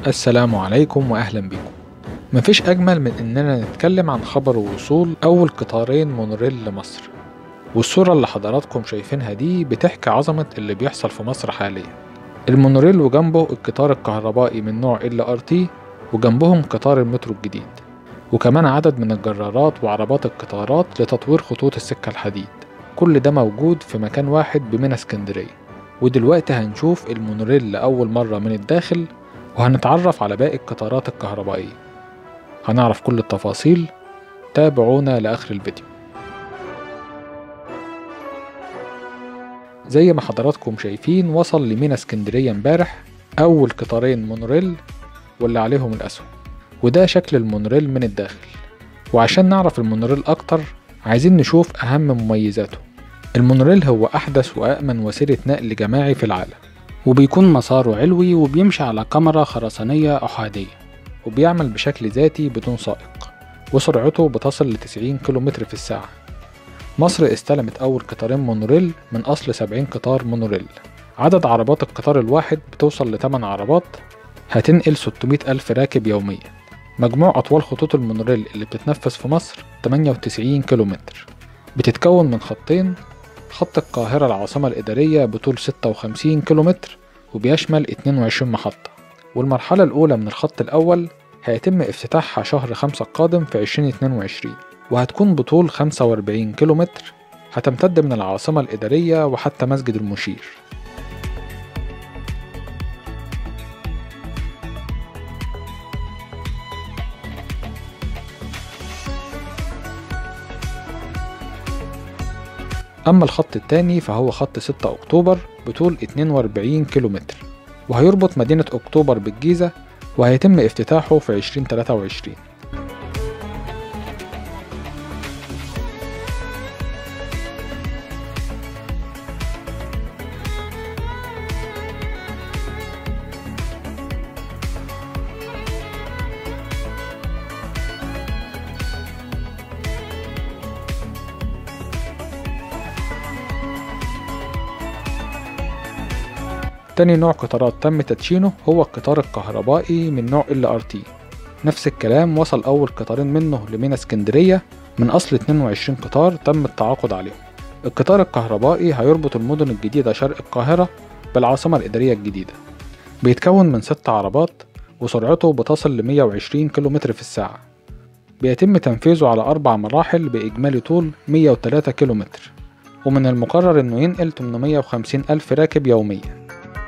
السلام عليكم وأهلا بكم مفيش أجمل من إننا نتكلم عن خبر وصول أول قطارين مونوريل لمصر والصورة اللي حضراتكم شايفينها دي بتحكي عظمة اللي بيحصل في مصر حاليا المونوريل وجنبه القطار الكهربائي من نوع LRT وجنبهم قطار المترو الجديد وكمان عدد من الجرارات وعربات القطارات لتطوير خطوط السكة الحديد كل ده موجود في مكان واحد بمينا اسكندرية ودلوقتي هنشوف المونوريل لأول مرة من الداخل وهنتعرف على باقي القطارات الكهربائية هنعرف كل التفاصيل تابعونا لآخر الفيديو زي ما حضراتكم شايفين وصل لمينا اسكندرية امبارح أول قطارين مونوريل واللي عليهم الأسهم وده شكل المونوريل من الداخل وعشان نعرف المونوريل أكتر عايزين نشوف أهم مميزاته المونوريل هو أحدث وأأمن وسيلة نقل جماعي في العالم وبيكون مساره علوي وبيمشي على كاميرا خرسانية أحادية وبيعمل بشكل ذاتي بدون سائق وسرعته بتصل ل 90 كم في الساعة مصر استلمت أول قطارين مونوريل من أصل 70 قطار مونوريل عدد عربات القطار الواحد بتوصل ل 8 عربات هتنقل 600 ألف راكب يوميا مجموع أطوال خطوط المونوريل اللي بتتنفذ في مصر 98 كيلومتر بتتكون من خطين خط القاهرة العاصمة الإدارية بطول 56 كيلومتر وبيشمل 22 محطة والمرحلة الأولى من الخط الأول هيتم افتتاحها شهر خمسة القادم في 2022 وهتكون بطول 45 كيلومتر هتمتد من العاصمة الإدارية وحتى مسجد المشير أما الخط التاني فهو خط 6 أكتوبر بطول 42 كيلومتر وهيربط مدينة أكتوبر بالجيزة وهيتم افتتاحه في 2023 تاني نوع قطارات تم تدشينه هو القطار الكهربائي من نوع LRT نفس الكلام وصل أول قطارين منه لمينا اسكندرية من أصل 22 قطار تم التعاقد عليهم القطار الكهربائي هيربط المدن الجديدة شرق القاهرة بالعاصمة الإدارية الجديدة بيتكون من ست عربات وسرعته بتصل ل 120 كم في الساعة بيتم تنفيذه على أربع مراحل بإجمالي طول 103 كم ومن المقرر إنه ينقل 850 ألف راكب يومياً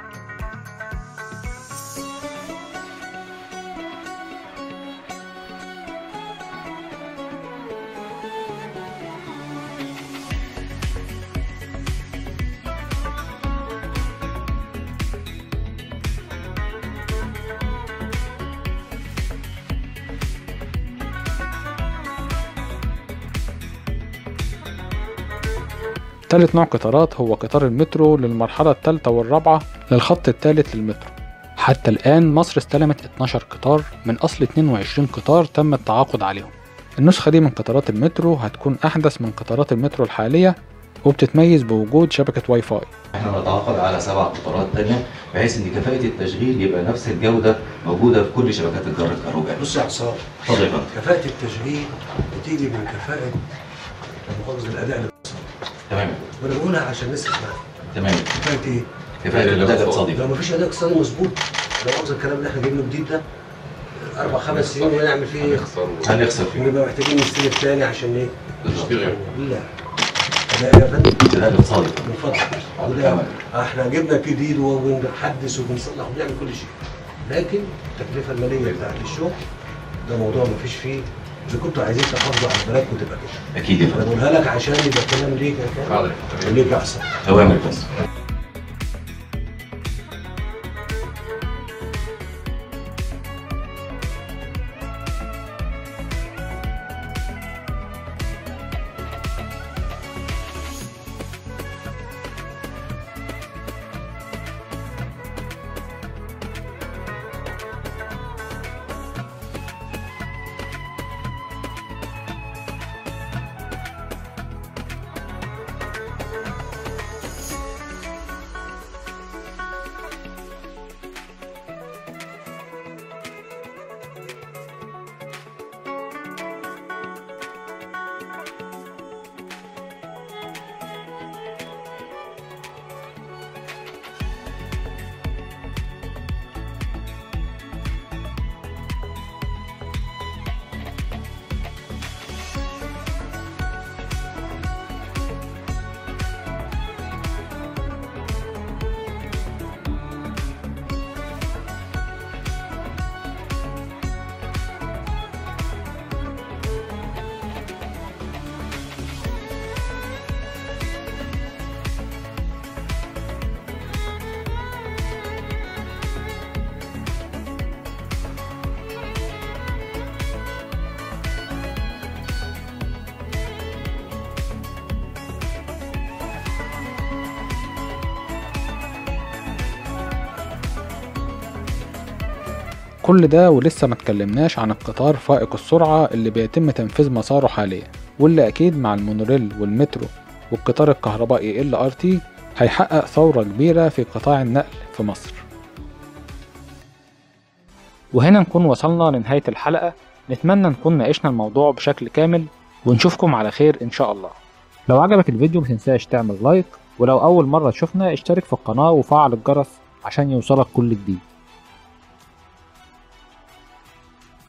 تالت نوع قطارات هو قطار المترو للمرحلة الثالثة والرابعة للخط الثالث للمترو حتى الآن مصر استلمت 12 قطار من أصل 22 قطار تم التعاقد عليهم النسخة دي من قطارات المترو هتكون أحدث من قطارات المترو الحالية وبتتميز بوجود شبكة واي فاي احنا نتعاقد على سبع قطارات تانية بحيث ان كفاءة التشغيل يبقى نفس الجودة موجودة في كل شبكات الجر الكهربائي. بص يا عصام اتفضل يا فندم. كفاءة التشغيل بتيجي من كفاءة مؤاخذة الأداء الاقتصادي تمام وأنا بقولها عشان الناس تسمعها تمام كفاءة إيه؟ كفاءة الأداء الاقتصادي. لو مفيش أداء اقتصادي مظبوط لو مؤاخذة الكلام اللي احنا جايبينه جديد ده أربع خمس سنين ونعمل فيه إيه؟ هنخسر فيه ونبقى محتاجين نستلف تاني عشان إيه؟ بالظبط. لا أداء يا فندم الأداء الاقتصادي. من فضلك وده تمام. احنا جبنا جديد وبنحدث وبنصلح وبنعمل كل شيء لكن التكلفه الماليه بتاعت الشغل ده موضوع مفيش فيه اذا كنتوا عايزين تحافظوا على بلدكم تبقى كده أكيد يا انا فندم. بقولها لك عشان يبقى الكلام ليك يا كامل وليك يا احسن أوامر بس. كل ده ولسه ما اتكلمناش عن القطار فائق السرعة اللي بيتم تنفيذ مساره حاليا واللي أكيد مع المونوريل والمترو والقطار الكهربائي ال ار تي هيحقق ثورة كبيرة في قطاع النقل في مصر وهنا نكون وصلنا لنهاية الحلقة نتمنى نكون ناقشنا الموضوع بشكل كامل ونشوفكم على خير إن شاء الله لو عجبك الفيديو متنساش تعمل لايك ولو أول مرة تشوفنا اشترك في القناة وفعل الجرس عشان يوصلك كل جديد